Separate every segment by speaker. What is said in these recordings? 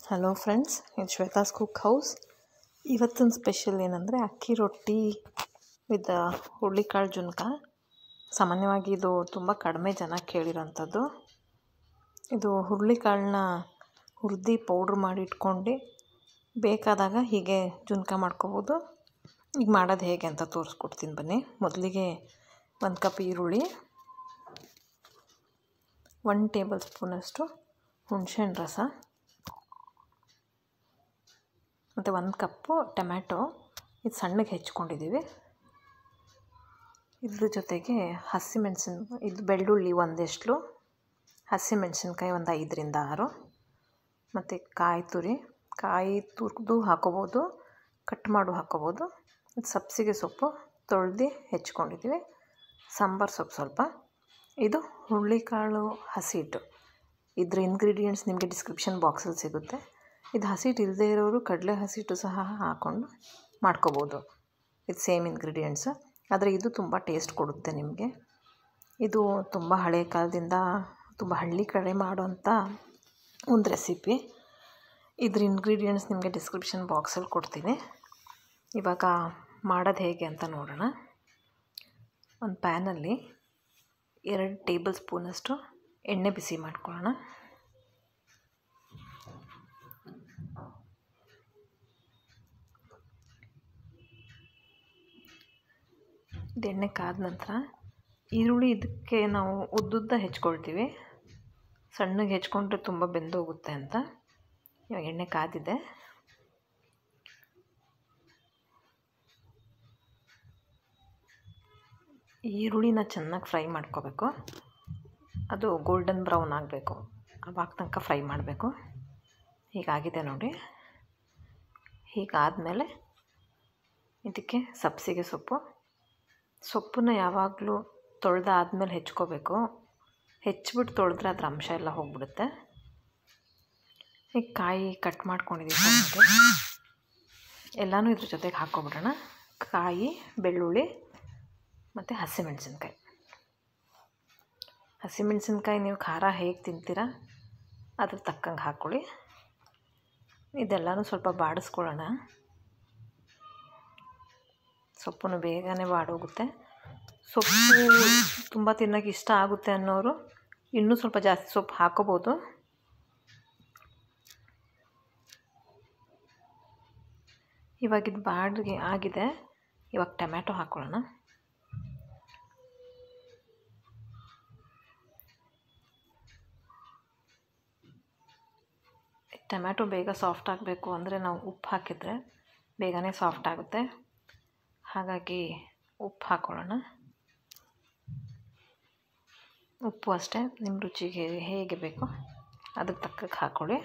Speaker 1: hello friends ಇದು Shweta's cook house ಇವತ್ತಿನ special ಏನಂದರೆ ಅಕ್ಕಿ ರೊಟ್ಟಿ ವಿತ್ ಹುರುಳಿಕಾಳು ಜುನ್ಕ ಸಾಮಾನ್ಯವಾಗಿ ಇದು ತುಂಬ ಕಡಿಮೆ ಜನ ಕೇಳಿರೋಂಥದ್ದು ಇದು ಹುರುಳಿಕಾಳನ್ನ ಹುರಿದು ಪೌಡ್ರ್ ಮಾಡಿ ಇಟ್ಕೊಂಡು ಬೇಕಾದಾಗ ಹೀಗೆ ಜುನ್ಕ ಮಾಡ್ಕೋಬೋದು ಈಗ ಮಾಡೋದು ಹೇಗೆ ಅಂತ ತೋರಿಸ್ಕೊಡ್ತೀನಿ ಬನ್ನಿ ಮೊದಲಿಗೆ ಒಂದು ಕಪ್ ಈರುಳ್ಳಿ ಒನ್ ಟೇಬಲ್ ಸ್ಪೂನಷ್ಟು ಹುಣಸೆಹಣ್ಣು ರಸ ಮತ್ತು ಒಂದು ಕಪ್ಪು ಟೊಮ್ಯಾಟೊ ಇದು ಸಣ್ಣಗೆ ಹೆಚ್ಕೊಂಡಿದ್ದೀವಿ ಇದ್ರ ಜೊತೆಗೆ ಹಸಿಮೆಣಸಿನ ಇದು ಬೆಳ್ಳುಳ್ಳಿ ಒಂದೆಷ್ಟು ಹಸಿಮೆಣಸಿನ್ಕಾಯಿ ಒಂದು ಐದರಿಂದ ಆರು ಮತ್ತು ಕಾಯಿ ತುರಿ ಕಾಯಿ ತುರಿದು ಹಾಕೋಬೋದು ಕಟ್ ಮಾಡು ಹಾಕೋಬೋದು ಇದು ಸಬ್ಸಿಗೆ ಸೊಪ್ಪು ತೊಳೆದು ಹೆಚ್ಕೊಂಡಿದ್ದೀವಿ ಸಾಂಬಾರು ಸೊಪ್ಪು ಸ್ವಲ್ಪ ಇದು ಹುರುಳಿಕಾಳು ಹಸಿಟ್ಟು ಇದ್ರ ಇಂಗ್ರೀಡಿಯೆಂಟ್ಸ್ ನಿಮಗೆ ಡಿಸ್ಕ್ರಿಪ್ಷನ್ ಬಾಕ್ಸಲ್ಲಿ ಸಿಗುತ್ತೆ ಇದು ಹಸಿಟ್ಟು ಇಲ್ಲದೇ ಇರೋರು ಕಡಲೆ ಹಸಿಟ್ಟು ಸಹ ಹಾಕ್ಕೊಂಡು ಮಾಡ್ಕೋಬೋದು ಇದು ಸೇಮ್ ಇಂಗ್ರೀಡಿಯೆಂಟ್ಸ್ ಆದರೆ ಇದು ತುಂಬ ಟೇಸ್ಟ್ ಕೊಡುತ್ತೆ ನಿಮಗೆ ಇದು ತುಂಬ ಹಳೆಯ ಕಾಲದಿಂದ ತುಂಬ ಹಳ್ಳಿ ಕಡೆ ಮಾಡೋಂಥ ಒಂದು ರೆಸಿಪಿ ಇದ್ರ ಇಂಗ್ರೀಡಿಯೆಂಟ್ಸ್ ನಿಮಗೆ ಡಿಸ್ಕ್ರಿಪ್ಷನ್ ಬಾಕ್ಸಲ್ಲಿ ಕೊಡ್ತೀನಿ ಇವಾಗ ಮಾಡೋದು ಹೇಗೆ ಅಂತ ನೋಡೋಣ ಒಂದು ಪ್ಯಾನಲ್ಲಿ ಎರಡು ಟೇಬಲ್ ಸ್ಪೂನಷ್ಟು ಎಣ್ಣೆ ಬಿಸಿ ಮಾಡ್ಕೊಳ್ಳೋಣ ಇದು ಎಣ್ಣೆ ಕಾದ ನಂತರ ಈರುಳ್ಳಿ ಇದಕ್ಕೆ ನಾವು ಉದ್ದುದ್ದ ಹೆಚ್ಕೊಳ್ತೀವಿ ಸಣ್ಣಗೆ ಹೆಚ್ಕೊಂಡ್ರೆ ತುಂಬ ಬೆಂದೋಗುತ್ತೆ ಅಂತ ಇವಾಗ ಎಣ್ಣೆ ಕಾದಿದೆ ಈರುಳ್ಳಿನ ಚೆನ್ನಾಗಿ ಫ್ರೈ ಮಾಡ್ಕೋಬೇಕು ಅದು ಗೋಲ್ಡನ್ ಬ್ರೌನ್ ಆಗಬೇಕು ಅವಾಗ ತನಕ ಫ್ರೈ ಮಾಡಬೇಕು ಹೀಗಾಗಿದೆ ನೋಡಿ ಹೀಗಾದಮೇಲೆ ಇದಕ್ಕೆ ಸಬ್ಸಿಗೆ ಸೊಪ್ಪು ಸೊಪ್ಪನ್ನ ಯಾವಾಗಲೂ ತೊಳೆದಾದ್ಮೇಲೆ ಹೆಚ್ಕೋಬೇಕು ಹೆಚ್ಚಿಬಿಟ್ಟು ತೊಳೆದ್ರೆ ಅದ್ರ ಅಂಶ ಎಲ್ಲ ಹೋಗ್ಬಿಡುತ್ತೆ ಈಗ ಕಾಯಿ ಕಟ್ ಮಾಡ್ಕೊಂಡಿದ್ದೀವಿ ಎಲ್ಲನೂ ಇದ್ರ ಜೊತೆಗೆ ಹಾಕ್ಕೊಬಿಡೋಣ ಕಾಯಿ ಬೆಳ್ಳುಳ್ಳಿ ಮತ್ತು ಹಸಿಮೆಣಸಿನ್ಕಾಯಿ ಹಸಿಮೆಣಸಿನ್ಕಾಯಿ ನೀವು ಖಾರ ಹೇಗೆ ತಿಂತೀರ ಅದ್ರ ತಕ್ಕಂಗೆ ಹಾಕ್ಕೊಳ್ಳಿ ಇದೆಲ್ಲನೂ ಸ್ವಲ್ಪ ಬಾಡಿಸ್ಕೊಳ್ಳೋಣ ಸೊಪ್ಪನ್ನು ಬೇಗನೆ ಬಾಡೋಗುತ್ತೆ ಸೊಪ್ಪು ತುಂಬ ತಿನ್ನೋಕೆ ಇಷ್ಟ ಆಗುತ್ತೆ ಅನ್ನೋರು ಇನ್ನೂ ಸ್ವಲ್ಪ ಜಾಸ್ತಿ ಸೊಪ್ಪು ಹಾಕೋಬೋದು ಇವಾಗ ಇದು ಬಾಡಿಗೆ ಆಗಿದೆ ಇವಾಗ ಟೊಮ್ಯಾಟೊ ಹಾಕ್ಕೊಳ್ಳೋಣ ಟೊಮ್ಯಾಟೊ ಬೇಗ ಸಾಫ್ಟ್ ಆಗಬೇಕು ಅಂದರೆ ನಾವು ಉಪ್ಪು ಹಾಕಿದರೆ ಬೇಗನೆ ಸಾಫ್ಟ್ ಆಗುತ್ತೆ ಹಾಗಾಗಿ ಉಪ್ಪು ಹಾಕ್ಕೊಳ್ಳೋಣ ಉಪ್ಪು ಅಷ್ಟೇ ನಿಮ್ಮ ರುಚಿಗೆ ಹೇಗೆ ಬೇಕೋ ಅದಕ್ಕೆ ತಕ್ಕಕ್ಕೆ ಹಾಕ್ಕೊಳ್ಳಿ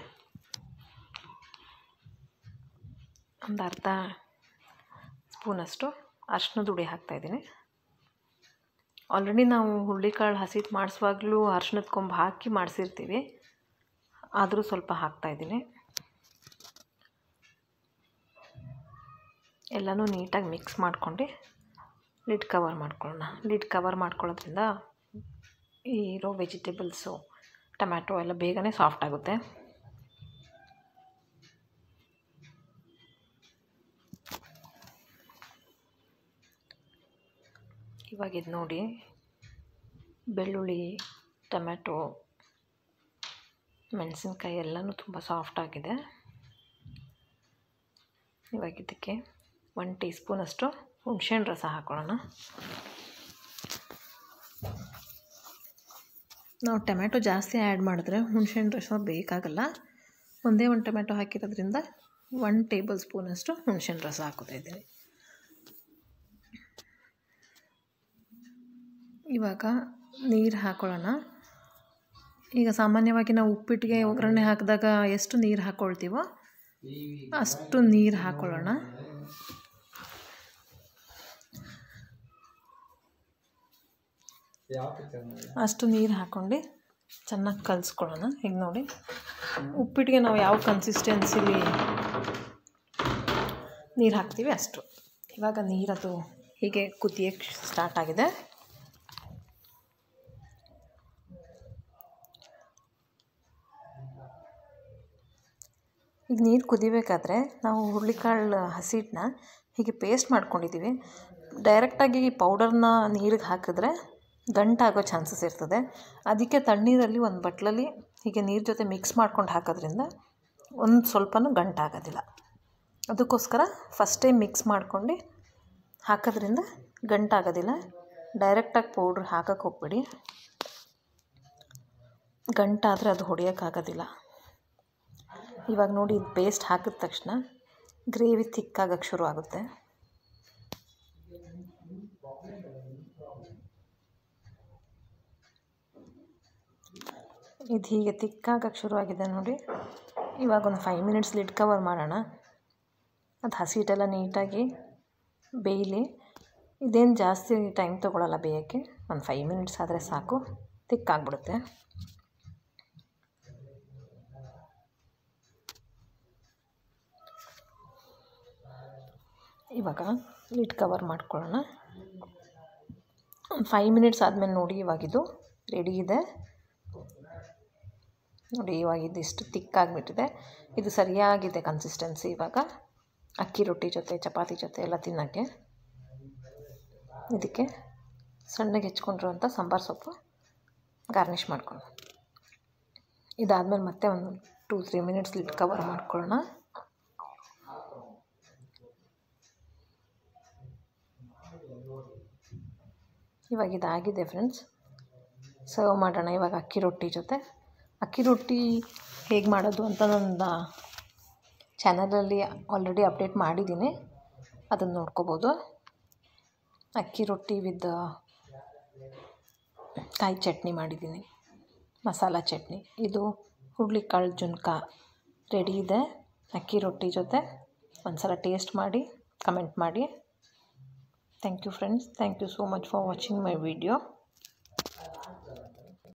Speaker 1: ಒಂದು ಅರ್ಧ ಸ್ಪೂನಷ್ಟು ಅರ್ಶಿನದ ಹುಡಿ ಹಾಕ್ತಾಯಿದ್ದೀನಿ ಆಲ್ರೆಡಿ ನಾವು ಹುರುಳಿಕಾಳು ಹಸಿಟ್ಟು ಮಾಡಿಸುವಾಗಲೂ ಅರ್ಶಿನದ ಕೊಂಬು ಹಾಕಿ ಮಾಡಿಸಿರ್ತೀವಿ ಆದರೂ ಸ್ವಲ್ಪ ಹಾಕ್ತಾಯಿದ್ದೀನಿ ಎಲ್ಲನೂ ನೀಟಾಗಿ ಮಿಕ್ಸ್ ಮಾಡ್ಕೊಂಡು ಲಿಡ್ ಕವರ್ ಮಾಡ್ಕೊಳ್ಳೋಣ ಲಿಡ್ ಕವರ್ ಮಾಡ್ಕೊಳ್ಳೋದ್ರಿಂದ ಇರೋ ವೆಜಿಟೇಬಲ್ಸು ಟೊಮ್ಯಾಟೊ ಎಲ್ಲ ಬೇಗನೆ ಸಾಫ್ಟ್ ಆಗುತ್ತೆ ಇವಾಗ ಇದು ನೋಡಿ ಬೆಳ್ಳುಳ್ಳಿ ಟೊಮ್ಯಾಟೊ ಮೆಣಸಿನ್ಕಾಯಿ ಎಲ್ಲನೂ ತುಂಬ ಸಾಫ್ಟ್ ಆಗಿದೆ ಇವಾಗ ಇದಕ್ಕೆ ಒನ್ ಟೀ ಸ್ಪೂನಷ್ಟು ಹುಣಸೆಹಣ್ಣು ರಸ ಹಾಕೊಳ್ಳೋಣ ನಾವು ಟೊಮ್ಯಾಟೊ ಜಾಸ್ತಿ ಆ್ಯಡ್ ಮಾಡಿದ್ರೆ ಹುಣಸೆಹಣ್ಣು ರಸ ಬೇಕಾಗಲ್ಲ ಒಂದೇ ಒಂದು ಟೊಮ್ಯಾಟೊ ಹಾಕಿರೋದ್ರಿಂದ ಒನ್ ಟೇಬಲ್ ಸ್ಪೂನಷ್ಟು ಹುಣಸೆಹಣ್ಣು ರಸ ಹಾಕೋತಾ ಇದ್ದೀನಿ ಇವಾಗ ನೀರು ಹಾಕೊಳ್ಳೋಣ ಈಗ ಸಾಮಾನ್ಯವಾಗಿ ನಾವು ಉಪ್ಪಿಟ್ಟಿಗೆ ಒಗ್ಗರಣೆ ಹಾಕಿದಾಗ ಎಷ್ಟು ನೀರು ಹಾಕ್ಕೊಳ್ತೀವೋ ಅಷ್ಟು ನೀರು ಹಾಕ್ಕೊಳ್ಳೋಣ ಅಷ್ಟು ನೀರು ಹಾಕ್ಕೊಂಡು ಚೆನ್ನಾಗಿ ಕಲಿಸ್ಕೊಳ್ಳೋಣ ಈಗ ನೋಡಿ ಉಪ್ಪಿಟ್ಟಿಗೆ ನಾವು ಯಾವ ಕನ್ಸಿಸ್ಟೆನ್ಸಿಲಿ ನೀರು ಹಾಕ್ತೀವಿ ಅಷ್ಟು ಇವಾಗ ನೀರದು ಹೀಗೆ ಕುದಿಯೋಕ್ಕೆ ಸ್ಟಾರ್ಟ್ ಆಗಿದೆ ಈಗ ನೀರು ಕುದಿಬೇಕಾದ್ರೆ ನಾವು ಹುರುಳಿಕಾಳು ಹಸಿಟ್ಟನ್ನ ಹೀಗೆ ಪೇಸ್ಟ್ ಮಾಡ್ಕೊಂಡಿದ್ದೀವಿ ಡೈರೆಕ್ಟಾಗಿ ಪೌಡರ್ನ ನೀರಿಗೆ ಹಾಕಿದ್ರೆ ಗಂಟಾಗೋ ಚಾನ್ಸಸ್ ಇರ್ತದೆ ಅದಕ್ಕೆ ತಣ್ಣೀರಲ್ಲಿ ಒಂದು ಬಟ್ಲಲ್ಲಿ ಹೀಗೆ ನೀರು ಜೊತೆ ಮಿಕ್ಸ್ ಮಾಡ್ಕೊಂಡು ಹಾಕೋದ್ರಿಂದ ಒಂದು ಸ್ವಲ್ಪನೂ ಗಂಟಾಗೋದಿಲ್ಲ ಅದಕ್ಕೋಸ್ಕರ ಫಸ್ಟೇ ಮಿಕ್ಸ್ ಮಾಡ್ಕೊಂಡು ಹಾಕೋದ್ರಿಂದ ಗಂಟಾಗೋದಿಲ್ಲ ಡೈರೆಕ್ಟಾಗಿ ಪೌಡ್ರ್ ಹಾಕಕ್ಕೆ ಹೋಗ್ಬೇಡಿ ಗಂಟಾದರೆ ಅದು ಹೊಡೆಯೋಕ್ಕಾಗೋದಿಲ್ಲ ಇವಾಗ ನೋಡಿ ಇದು ಪೇಸ್ಟ್ ಹಾಕಿದ ತಕ್ಷಣ ಗ್ರೇವಿ ಥಿಕ್ಕಾಗಕ್ಕೆ ಶುರು ಆಗುತ್ತೆ ಇದು ಹೀಗೆ ತಿಕ್ಕಾಗಕ್ಕೆ ಶುರು ಆಗಿದೆ ನೋಡಿ ಇವಾಗ ಒಂದು ಫೈವ್ ಮಿನಿಟ್ಸ್ ಲಿಡ್ ಕವರ್ ಮಾಡೋಣ ಅದು ಹಸಿಟ್ಟೆಲ್ಲ ನೀಟಾಗಿ ಬೇಯಲಿ ಇದೇನು ಜಾಸ್ತಿ ಟೈಮ್ ತೊಗೊಳಲ್ಲ ಬೇಯೋಕ್ಕೆ ಒಂದು ಫೈವ್ ಮಿನಿಟ್ಸ್ ಆದರೆ ಸಾಕು ತಿಕ್ಕಾಗ್ಬಿಡುತ್ತೆ ಇವಾಗ ಲಿಡ್ ಕವರ್ ಮಾಡ್ಕೊಳ್ಳೋಣ ಒಂದು ಫೈವ್ ಮಿನಿಟ್ಸ್ ಆದಮೇಲೆ ನೋಡಿ ಇವಾಗಿದು ರೆಡಿ ಇದೆ ನೋಡಿ ಇವಾಗ ಇದಿಷ್ಟು ತಿಕ್ಕಾಗಿಬಿಟ್ಟಿದೆ ಇದು ಸರಿಯಾಗಿದೆ ಕನ್ಸಿಸ್ಟೆನ್ಸಿ ಇವಾಗ ಅಕ್ಕಿ ರೊಟ್ಟಿ ಜೊತೆ ಚಪಾತಿ ಜೊತೆ ಎಲ್ಲ ತಿನ್ನೋಕ್ಕೆ ಇದಕ್ಕೆ ಸಣ್ಣಗೆ ಹೆಚ್ಕೊಂಡಿರುವಂಥ ಸಾಂಬಾರು ಸೊಪ್ಪು ಗಾರ್ನಿಷ್ ಮಾಡ್ಕೊಳ್ಳೋಣ ಇದಾದಮೇಲೆ ಮತ್ತೆ ಒಂದು two three minutes lid cover ಮಾಡ್ಕೊಳ್ಳೋಣ ಇವಾಗ ಇದಾಗಿದೆ ಫ್ರೆಂಡ್ಸ್ ಸರ್ವ್ ಮಾಡೋಣ ಇವಾಗ ಅಕ್ಕಿ ರೊಟ್ಟಿ ಜೊತೆ ಅಕ್ಕಿ ರೊಟ್ಟಿ ಹೇಗೆ ಮಾಡೋದು ಅಂತ ನನ್ನ ಚಾನಲಲ್ಲಿ ಆಲ್ರೆಡಿ ಅಪ್ಡೇಟ್ ಮಾಡಿದ್ದೀನಿ ಅದನ್ನು ನೋಡ್ಕೋಬೋದು ಅಕ್ಕಿ ರೊಟ್ಟಿ ವಿತ್ ಕಾಯಿ ಚಟ್ನಿ ಮಾಡಿದ್ದೀನಿ ಮಸಾಲ ಚಟ್ನಿ ಇದು ಹುರುಳಿಕಾಳು ಜುನ್ಕ ರೆಡಿ ಇದೆ ಅಕ್ಕಿ ರೊಟ್ಟಿ ಜೊತೆ ಒಂದು ಸಲ ಟೇಸ್ಟ್ ಮಾಡಿ ಕಮೆಂಟ್ ಮಾಡಿ thank you friends thank you so much for watching my video